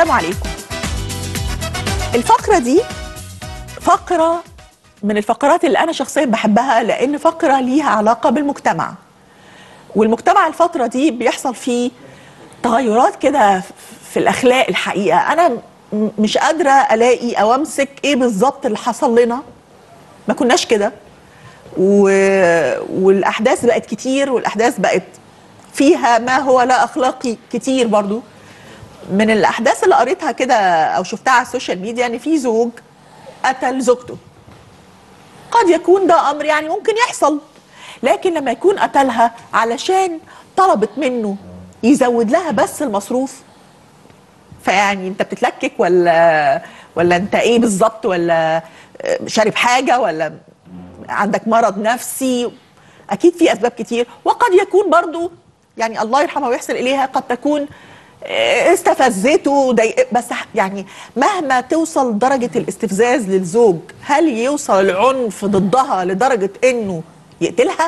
السلام عليكم الفقرة دي فقرة من الفقرات اللي أنا شخصيا بحبها لأن فقرة ليها علاقة بالمجتمع والمجتمع الفترة دي بيحصل فيه تغيرات كده في الأخلاق الحقيقة أنا م- مش قادرة ألاقي أو أمسك إيه بالظبط اللي حصل لنا ما كناش كده و... والأحداث بقت كتير والأحداث بقت فيها ما هو لا أخلاقي كتير برضو من الاحداث اللي قريتها كده او شفتها على السوشيال ميديا ان في زوج قتل زوجته قد يكون ده امر يعني ممكن يحصل لكن لما يكون قتلها علشان طلبت منه يزود لها بس المصروف فيعني انت بتتلكك ولا ولا انت ايه بالظبط ولا شارب حاجه ولا عندك مرض نفسي اكيد في اسباب كتير وقد يكون برضو يعني الله يرحمها ويحسن اليها قد تكون استفزته ضايق بس يعني مهما توصل درجه الاستفزاز للزوج هل يوصل العنف ضدها لدرجه انه يقتلها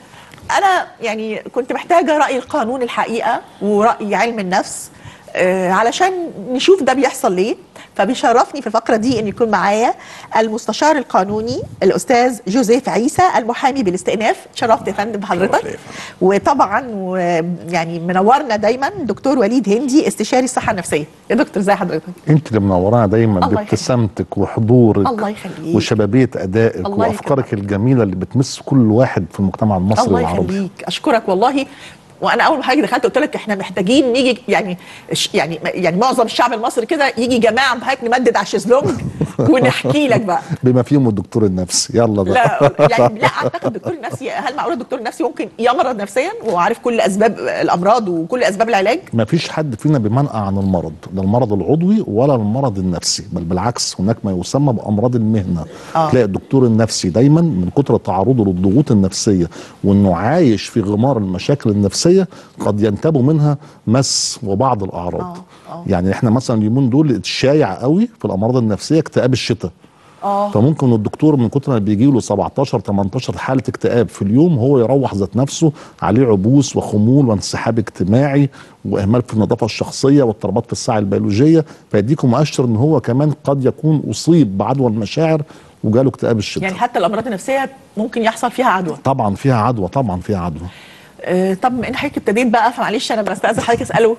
انا يعني كنت محتاجه راي القانون الحقيقه وراي علم النفس آه، علشان نشوف ده بيحصل ليه فبيشرفني في الفقره دي ان يكون معايا المستشار القانوني الاستاذ جوزيف عيسى المحامي بالاستئناف شرفت يا فندم بحضرتك وطبعا و- يعني منورنا دايما دكتور وليد هندي استشاري الصحه النفسيه يا دكتور ازي حضرتك انت اللي منورانا دايما الله يخليك. بابتسامتك وحضورك الله يخليك. وشبابيه ادائك الله وافكارك يكرمك. الجميله اللي بتمس كل واحد في المجتمع المصري الله والعربي يخليك اشكرك والله وانا اول ما حضرتك دخلت قلت لك احنا محتاجين نيجي يعني ش- يعني يعني معظم الشعب المصري كده يجي جماعه حضرتك نمدد على الشезлونج ونحكي لك بقى بما فيهم الدكتور النفسي يلا بقى لا يعني لا اعتقد الدكتور النفسي هل معقول الدكتور النفسي ممكن يمرض نفسيا وعارف كل اسباب الامراض وكل اسباب العلاج ما فيش حد فينا بمنأى عن المرض لا المرض العضوي ولا المرض النفسي بل بالعكس هناك ما يسمى بامراض المهنه آه. تلاقي الدكتور النفسي دايما من كتر تعرضه للضغوط النفسيه وانه عايش في غمار المشاكل النفسيه قد ينتابه منها مس وبعض الاعراض آه، آه. يعني احنا مثلا اليومين دول الشايع قوي في الامراض النفسيه اكتئاب الشتاء اه فممكن الدكتور من كتر ما بيجي له 17 18 حاله اكتئاب في اليوم هو يروح ذات نفسه عليه عبوس وخمول وانسحاب اجتماعي واهمال في النظافه الشخصيه واضطرابات في الساعه البيولوجيه فيديكم مؤشر ان هو كمان قد يكون اصيب بعدوى المشاعر وجاله اكتئاب الشتاء يعني حتى الامراض النفسيه ممكن يحصل فيها عدوى طبعا فيها عدوى طبعا فيها عدوى آه طب من حضرتك ابتديت بقى فمعلش انا بستاذن حضرتك اساله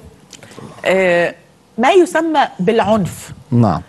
آه ما يسمى بالعنف نعم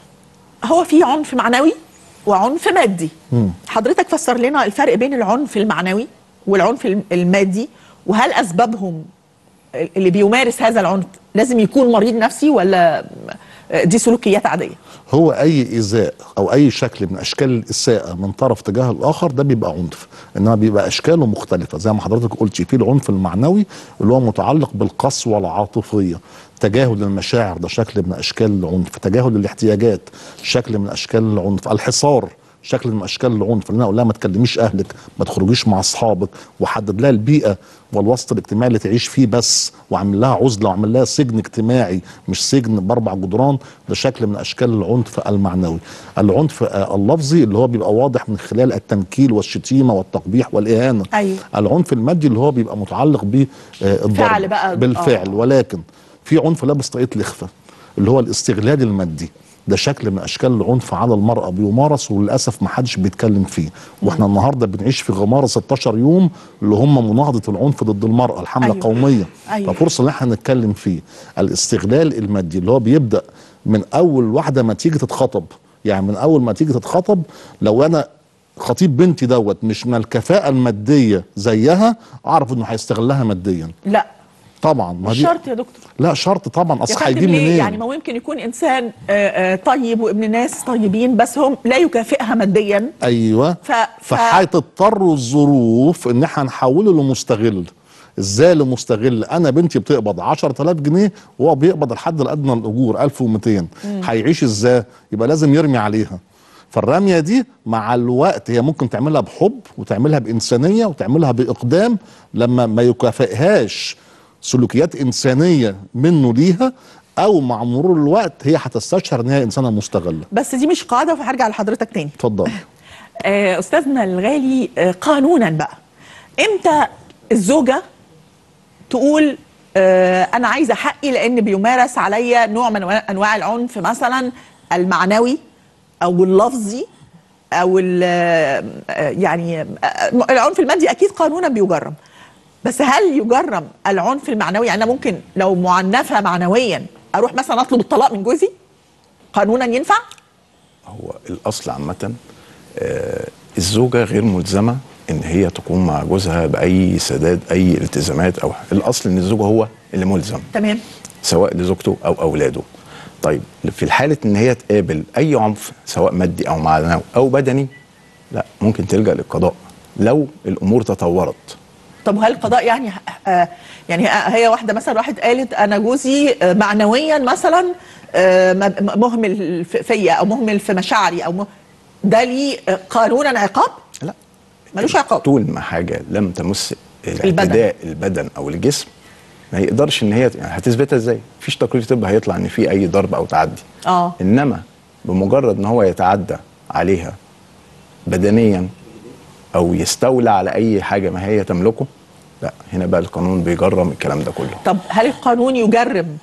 هو في عنف معنوي وعنف مادي مم. حضرتك فسر لنا الفرق بين العنف المعنوي والعنف الم- المادي وهل اسبابهم اللي بيمارس هذا العنف لازم يكون مريض نفسي ولا دي سلوكيات عاديه هو اي ايذاء او اي شكل من اشكال الاساءه من طرف تجاه الاخر ده بيبقى عنف انما بيبقى اشكاله مختلفه زي ما حضرتك قلتي في العنف المعنوي اللي هو متعلق بالقسوه العاطفيه تجاهل المشاعر ده شكل من اشكال العنف تجاهل الاحتياجات شكل من اشكال العنف الحصار شكل من اشكال العنف ان انا اقول لها ما تكلميش اهلك ما تخرجيش مع اصحابك واحدد لها البيئه والوسط الاجتماعي اللي تعيش فيه بس واعمل لها عزله واعمل لها سجن اجتماعي مش سجن باربع جدران ده شكل من اشكال العنف المعنوي العنف آه، اللفظي اللي هو بيبقى واضح من خلال التنكيل والشتيمه والتقبيح والاهانه أيوة. العنف المادي اللي هو بيبقى متعلق بالضرب فعل بقى. بالفعل آه. ولكن في عنف لابس طاقية الإخفاء اللي هو الاستغلال المادي ده شكل من اشكال العنف على المراه بيمارس وللاسف ما حدش بيتكلم فيه واحنا النهارده بنعيش في غماره 16 يوم اللي هم مناهضه العنف ضد المراه الحمله أيوة. أيوة. قوميه أيوة. ففرصه ان احنا نتكلم فيه الاستغلال المادي اللي هو بيبدا من اول واحده ما تيجي تتخطب يعني من اول ما تيجي تتخطب لو انا خطيب بنتي دوت مش من الكفاءه الماديه زيها اعرف انه هيستغلها ماديا لا طبعا ما مش دي- شرط يا دكتور لا شرط طبعا يا اصل فندم هيجيب ليه؟ منين يعني ما هو يمكن يكون انسان آه، آه، طيب وابن ناس طيبين بس هم لا يكافئها ماديا ايوه ف- ف- فهتضطر الظروف ان احنا نحوله لمستغل ازاي لمستغل انا بنتي بتقبض 10000 جنيه وهو بيقبض الحد الادنى للاجور 1200 هيعيش ازاي يبقى لازم يرمي عليها فالرميه دي مع الوقت هي ممكن تعملها بحب وتعملها بانسانيه وتعملها باقدام لما ما يكافئهاش سلوكيات انسانيه منه ليها او مع مرور الوقت هي هتستشعر ان هي انسانه مستغله بس دي مش قاعده فهرجع لحضرتك تاني اتفضل آه، استاذنا الغالي آه، قانونا بقى امتى الزوجه تقول آه، انا عايزه حقي لان بيمارس عليا نوع من أنواع- انواع العنف مثلا المعنوي او اللفظي او ال- آه، يعني آه، العنف المادي اكيد قانونا بيجرم بس هل يجرم العنف المعنوي يعني انا ممكن لو معنفه معنويا اروح مثلا اطلب الطلاق من جوزي قانونا ينفع هو الاصل عامه آه، الزوجه غير ملزمه ان هي تقوم مع جوزها باي سداد اي التزامات او الاصل ان الزوج هو اللي ملزم تمام سواء لزوجته او اولاده طيب في الحاله ان هي تقابل اي عنف سواء مادي او معنوي او بدني لا ممكن تلجا للقضاء لو الامور تطورت طب وهل القضاء يعني آه يعني هي واحده مثلا راحت قالت انا جوزي آه، معنويا مثلا آه، م- مهمل في- فيا او مهمل في مشاعري او م- ده ليه آه، قانونا عقاب لا ملوش عقاب طول ما حاجه لم تمس البدن. اعتداء البدن او الجسم ما يقدرش ان هي يعني هتثبتها ازاي؟ مفيش تقرير طبي هيطلع ان في اي ضرب او تعدي اه انما بمجرد ان هو يتعدى عليها بدنيا او يستولى على اي حاجه ما هي تملكه لا هنا بقى القانون بيجرم الكلام ده كله طب هل القانون يجرم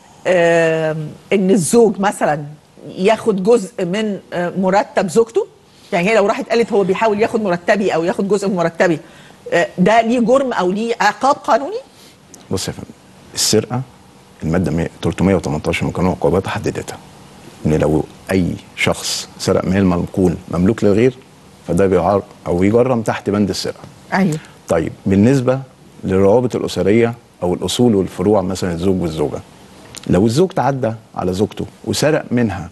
آم، ان الزوج مثلا ياخد جزء من آه، مرتب زوجته يعني هي لو راحت قالت هو بيحاول ياخد مرتبي او ياخد جزء من مرتبي آه، ده ليه جرم او ليه عقاب قانوني بص يا فندم السرقه الماده 100 318 من قانون العقوبات حددتها ان لو اي شخص سرق مال منقول مملوك للغير فده بيعار او يجرم تحت بند السرقه ايوه طيب بالنسبه للروابط الاسريه او الاصول والفروع مثلا الزوج والزوجه لو الزوج تعدى على زوجته وسرق منها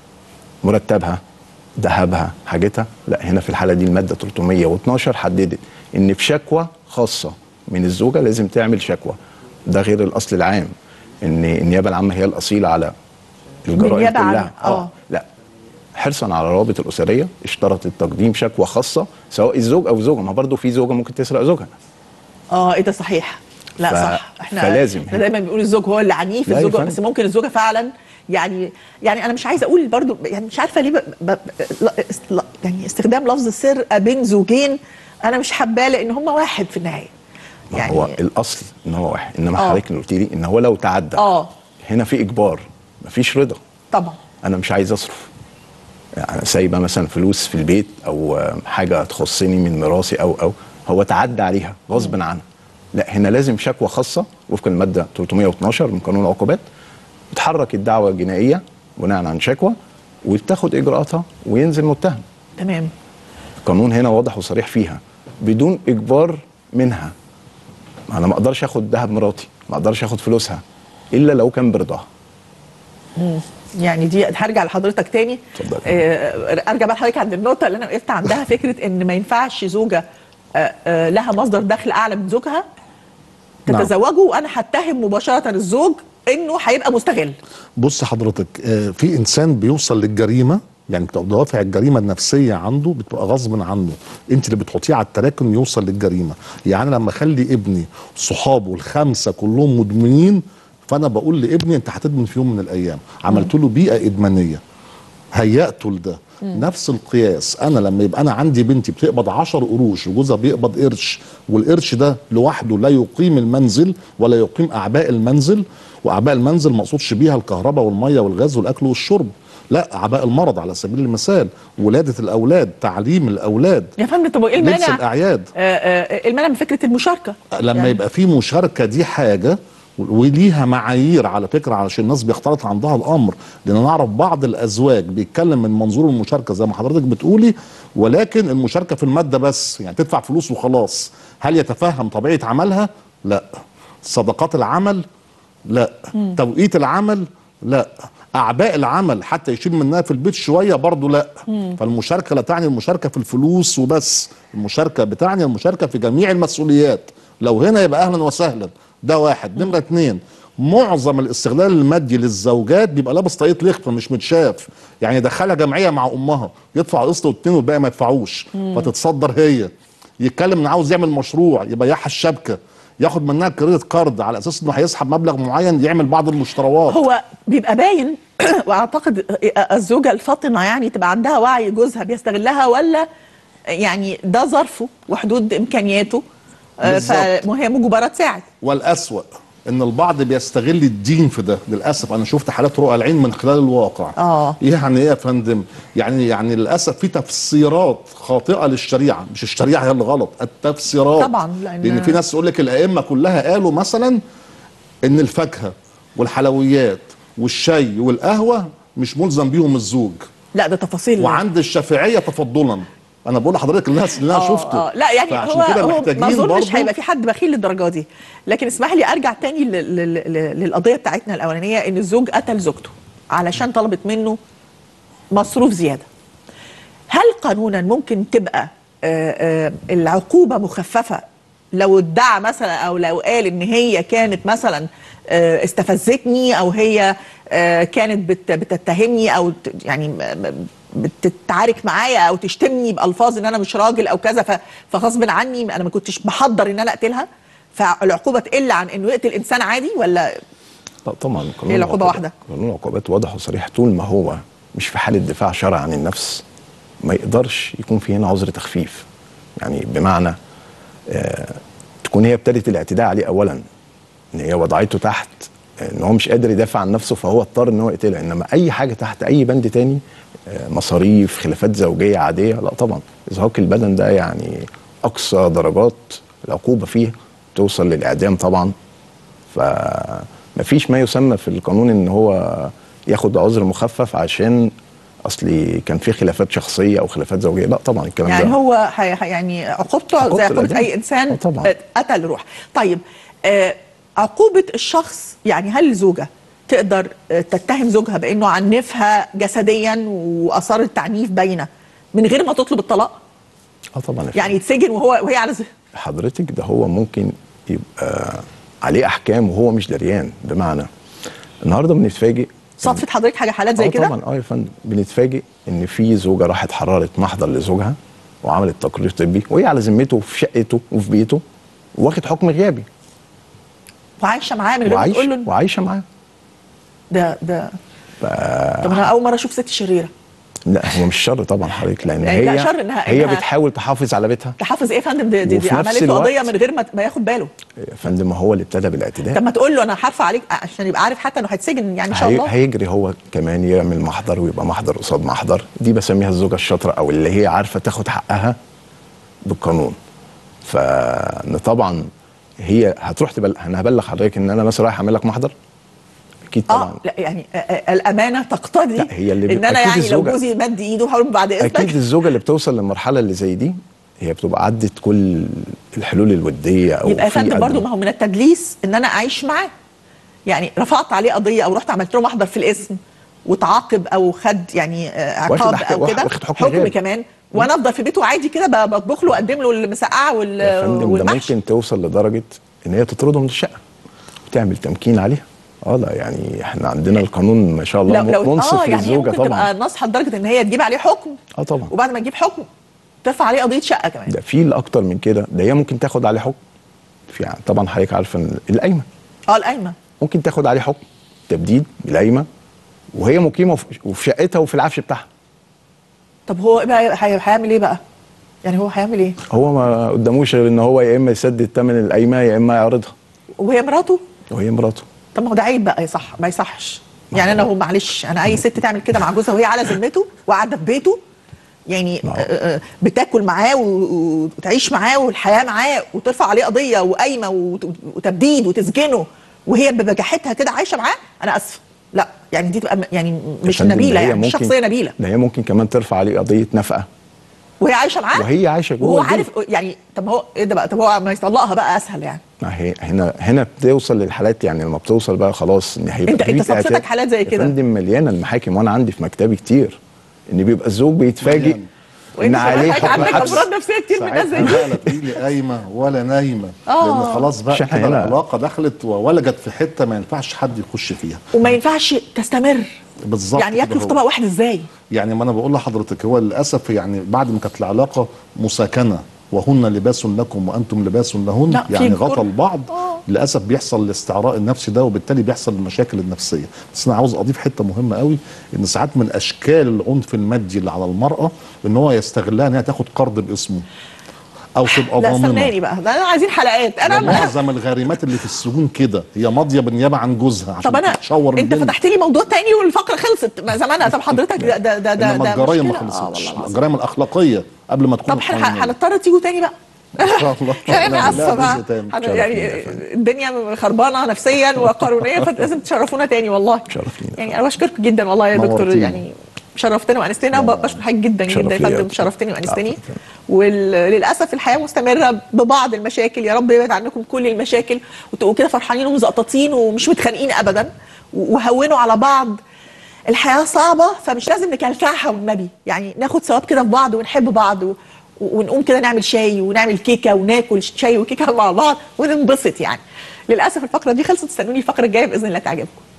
مرتبها ذهبها حاجتها لا هنا في الحاله دي الماده 312 حددت ان في شكوى خاصه من الزوجه لازم تعمل شكوى ده غير الاصل العام ان النيابه العامه هي الاصيله على الجرائم بالنيابة كلها عامة، آه. لا حرصا على الروابط الاسريه اشترطت تقديم شكوى خاصه سواء الزوج او زوجه ما برضه في زوجه ممكن تسرق زوجها اه ايه ده صحيح لا ف- صح احنا فلازم. احنا دايما بنقول الزوج هو اللي عنيف لا يا الزوجه فندم. بس ممكن الزوجه فعلا يعني يعني انا مش عايزه اقول برضو يعني مش عارفه ليه ب ب لا- است- لا- يعني استخدام لفظ السرقه بين زوجين انا مش حباه لان هم واحد في النهايه يعني هو الاصل ان هو واحد انما آه. حضرتك اللي قلت لي ان هو لو تعدى اه هنا في اجبار مفيش رضا طبعا انا مش عايز اصرف يعني سايبه مثلا فلوس في البيت او آه، حاجه تخصني من ميراثي او او هو تعدى عليها غصب عنه لا هنا لازم شكوى خاصه وفقا للماده 312 من قانون العقوبات تتحرك الدعوه الجنائيه بناء عن شكوى وتاخد اجراءاتها وينزل متهم تمام القانون هنا واضح وصريح فيها بدون اجبار منها انا ما اقدرش اخد ذهب مراتي ما اقدرش اخد فلوسها الا لو كان برضاها يعني دي هرجع لحضرتك تاني اتفضل. آه، ارجع بقى لحضرتك عند النقطه اللي انا وقفت عندها فكره ان ما ينفعش زوجه آه، آه، لها مصدر دخل اعلى من زوجها نعم. تتزوجوا وانا هتهم مباشره الزوج انه هيبقى مستغل بص حضرتك آه، في انسان بيوصل للجريمه يعني بتبقى دوافع الجريمه النفسيه عنده بتبقى غصب عنه انت اللي بتحطيه على التراكم يوصل للجريمه يعني لما اخلي ابني صحابه الخمسه كلهم مدمنين فانا بقول لابني انت هتدمن في يوم من الايام عملت له بيئه ادمانيه هيأته لده نفس القياس انا لما يبقى انا عندي بنتي بتقبض 10 قروش وجوزها بيقبض قرش والقرش ده لوحده لا يقيم المنزل ولا يقيم اعباء المنزل واعباء المنزل ما اقصدش بيها الكهرباء والميه والغاز والاكل والشرب لا اعباء المرض على سبيل المثال ولاده الاولاد تعليم الاولاد يا فندم طب وايه لبس المانع الاعياد آه، آه، المانع من فكره المشاركه لما يعني يبقى في مشاركه دي حاجه وليها معايير على فكره علشان الناس بيختلط عندها الامر لان نعرف بعض الازواج بيتكلم من منظور المشاركه زي ما حضرتك بتقولي ولكن المشاركه في الماده بس يعني تدفع فلوس وخلاص هل يتفهم طبيعه عملها لا صدقات العمل لا توقيت العمل لا اعباء العمل حتى يشيل منها في البيت شويه برضه لا فالمشاركه لا تعني المشاركه في الفلوس وبس المشاركه بتعني المشاركه في جميع المسؤوليات لو هنا يبقى اهلا وسهلا ده واحد نمره اتنين معظم الاستغلال المادي للزوجات بيبقى لابس طاقية لخفة مش متشاف يعني يدخلها جمعية مع أمها يدفع قسط واتنين والباقي ما يدفعوش فتتصدر هي يتكلم ان عاوز يعمل مشروع يبيعها الشبكة ياخد منها كريدت كارد على اساس انه هيسحب مبلغ معين يعمل بعض المشتروات هو بيبقى باين واعتقد الزوجه الفاطنه يعني تبقى عندها وعي جوزها بيستغلها ولا يعني ده ظرفه وحدود امكانياته آه، بالظبط. فهي مجبره تساعد والأسوأ ان البعض بيستغل الدين في ده للاسف انا شفت حالات رؤى العين من خلال الواقع آه. يعني ايه يا فندم يعني يعني للاسف في تفسيرات خاطئه للشريعه مش الشريعه هي اللي غلط التفسيرات طبعا، لأن- لان في ناس تقول لك الائمه كلها قالوا مثلا ان الفاكهه والحلويات والشاي والقهوه مش ملزم بيهم الزوج لا ده تفاصيل وعند الشافعيه تفضلا انا بقول لحضرتك الناس اللي انا آه، شفته آه. لا يعني فعشان هو, كده هو محتاجين ما اظنش برضو هيبقى في حد بخيل للدرجه دي لكن اسمح لي ارجع تاني لل- لل- لل- للقضيه بتاعتنا الاولانيه ان الزوج قتل زوجته علشان طلبت منه مصروف زياده هل قانونا ممكن تبقى آه، آه، العقوبه مخففه لو ادعى مثلا او لو قال ان هي كانت مثلا آه، استفزتني او هي آه، كانت بت- بتتهمني او ت- يعني م- م- بتتعارك معايا او تشتمني بالفاظ ان انا مش راجل او كذا ف- فغصب عني انا ما كنتش بحضر ان انا اقتلها فالعقوبه تقل عن انه يقتل انسان عادي ولا لا طبعا قانون هي العقوبة العقوبات- واحدة. قانون العقوبات واضح وصريح طول ما هو مش في حاله دفاع شرعي عن النفس ما يقدرش يكون في هنا عذر تخفيف يعني بمعنى آه تكون هي ابتدت الاعتداء عليه اولا ان هي وضعته تحت آه، ان هو مش قادر يدافع عن نفسه فهو اضطر ان هو يقتلها انما اي حاجه تحت اي بند تاني آه، مصاريف خلافات زوجيه عاديه لا طبعا ازهاق البدن ده يعني اقصى درجات العقوبه فيه توصل للاعدام طبعا فمفيش ما يسمى في القانون ان هو ياخد عذر مخفف عشان اصلي كان في خلافات شخصيه او خلافات زوجيه لا طبعا الكلام يعني ده هو حي حي- يعني عقوبته عقوبة زي عقوبه الإعدام. اي انسان آه طبعاً. آه، قتل روح طيب آه عقوبه الشخص يعني هل الزوجه تقدر آه، تتهم زوجها بانه عنفها جسديا واثار التعنيف باينه من غير ما تطلب الطلاق اه طبعا يا يعني يتسجن وهو وهي على ز... حضرتك ده هو ممكن يبقى عليه احكام وهو مش دريان بمعنى النهارده بنتفاجئ صدفه حضرتك حاجه حالات زي آه كده طبعا اه يا فندم بنتفاجئ ان في زوجه راحت حررت محضر لزوجها وعملت تقرير طبي وهي على ذمته في شقته وفي بيته واخد حكم غيابي وعايشه معاه من غير ما وعايش تقول له وعايشه معاه ده ده ف... طب انا اول مره اشوف ست شريره لا هو مش شر طبعا حضرتك لان يعني لا هي شر إنها- هي إنها- بتحاول تحافظ على بيتها تحافظ ايه يا فندم دي, دي, دي وفي نفس عملت له الوقت- قضيه من غير ما, ما ياخد باله يا فندم هو اللي ابتدى بالاعتداء طب ما تقول له انا هرفع عليك عشان يبقى عارف حتى انه هيتسجن يعني ان شاء هي- الله هيجري هو كمان يعمل محضر ويبقى محضر قصاد محضر دي بسميها الزوجه الشاطره او اللي هي عارفه تاخد حقها بالقانون فان طبعا هي هتروح تبل... انا هبلغ حضرتك ان انا مثلا رايح اعمل لك محضر اكيد طبعا اه لا يعني آه، آه، الامانه تقتضي لا، هي اللي ان بيبقى انا أكيد يعني لو الزوجة- جوزي مد ايده هقول بعد اذنك اكيد الزوجه اللي بتوصل للمرحله اللي زي دي هي بتبقى عدت كل الحلول الوديه او يبقى يا في فندم برضه قدم- ما هو من التدليس ان انا اعيش معاه يعني رفعت عليه قضيه او رحت عملت له محضر في الاسم وتعاقب او خد يعني آه، واخد عقاب أحك- او كده واخد حكم حكم غير. كمان وانا افضل في بيته عادي كده ب- بطبخ له واقدم له المسقعه وال يا فندم ده والمحشي ممكن توصل لدرجه ان هي تطرده من الشقه وتعمل تمكين عليها اه لا يعني احنا عندنا القانون ما شاء الله لو لو منصف اه يعني هي للزوجه ممكن تبقى طبعا ناصحه لدرجه ان هي تجيب عليه حكم اه طبعا وبعد ما تجيب حكم ترفع عليه قضيه شقه كمان ده في الاكتر من كده ده هي ممكن تاخد عليه حكم في ع- طبعا حضرتك عارفه ان القايمه اه القايمه ممكن تاخد عليه حكم تبديد بالقايمه وهي مقيمه في- وفي شقتها وفي العفش بتاعها طب هو بقى هي- هيعمل ايه بقى؟ يعني هو هيعمل ايه؟ هو ما قداموش غير ان هو يا اما يسدد ثمن القايمه يا اما يعرضها وهي مراته؟ وهي مراته طب ما هو ده عيب بقى يصح ما يصحش يعني انا هو معلش انا اي ست تعمل كده مع جوزها وهي على ذمته وقاعده في بيته يعني نعم. آه، آه، بتاكل معاه و- و- وتعيش معاه والحياه معاه وترفع عليه قضيه وقايمه وت- وتبديد وتسجنه وهي ببجاحتها كده عايشه معاه انا اسفه لا يعني دي تبقى م- يعني مش يا فندم، نبيله ده هي يعني مش ممكن- شخصيه نبيله ده هي ممكن كمان ترفع عليه قضيه نفقه وهي عايشه معاه وهي عايشه جوه وهو البيت. عارف يعني طب هو ايه ده بقى طب هو ما يطلقها بقى اسهل يعني ما هي هنا هنا بتوصل للحالات يعني لما بتوصل بقى خلاص ان هيبقى انت- في انت صفصتك اعتراف. حالات زي يا كده. فندم مليانه المحاكم وانا عندي في مكتبي كتير ان بيبقى الزوج بيتفاجئ مليان. وانت ان عليه حضرتك حكم عندك حبس امراض نفسيه كتير من الناس زي ساعتها دي بقى لا تجيلي قايمه ولا نايمه آه. لان خلاص بقى مش إحنا كده هنا. العلاقه دخلت وولجت في حته ما ينفعش حد يخش فيها وما ينفعش تستمر بالظبط يعني كده ياكلوا في هو. طبق واحد ازاي؟ يعني ما انا بقول لحضرتك هو للاسف يعني بعد ما كانت العلاقه مساكنه وهن لباس لكم وانتم لباس لهن لا، في يعني كل- غطى البعض آه. للاسف بيحصل الاستعراء النفسي ده وبالتالي بيحصل المشاكل النفسيه بس انا عاوز اضيف حته مهمه قوي ان ساعات من اشكال العنف المادي اللي على المراه ان هو يستغلها ان هي تاخد قرض باسمه او تبقى لا ضامنه استناني بقى ده انا عايزين حلقات انا معظم الغارمات اللي في السجون كده هي ماضيه بالنيابه عن جوزها عشان طب انا تتشور انت البنت. فتحت لي موضوع تاني والفقره خلصت ما زمانها طب حضرتك ده ده ده ده, انما ده الجرايم ما مشكلة. آه خلصتش والله العظيم. الجرايم الاخلاقيه قبل ما تكون طب احنا قانونية. هنضطر تيجوا تاني بقى ان شاء الله يعني انا لا، اسفه لا، بقى جزء تاني. هن- شرف يعني لينا يا فندم. الدنيا خربانه نفسيا وقانونيا فلازم تشرفونا تاني والله شرف لينا. يعني انا بشكرك جدا والله يا دكتور نورتيني. يعني شرفتنا وانستنا بشكر حضرتك جدا شرف جدا يا ليا يا فندم دكتور. شرفتني وانستني عفوا. وللاسف الحياه مستمره ببعض المشاكل يا رب يبعد عنكم كل المشاكل وتبقوا كده فرحانين ومزقططين ومش متخانقين ابدا وهونوا على بعض الحياه صعبه فمش لازم نكلكعها والنبي يعني ناخد ثواب كده في بعض ونحب بعض و... ونقوم كده نعمل شاي ونعمل كيكه وناكل شاي وكيكه مع بعض وننبسط يعني للاسف الفقره دي خلصت استنوني الفقره الجايه باذن الله تعجبكم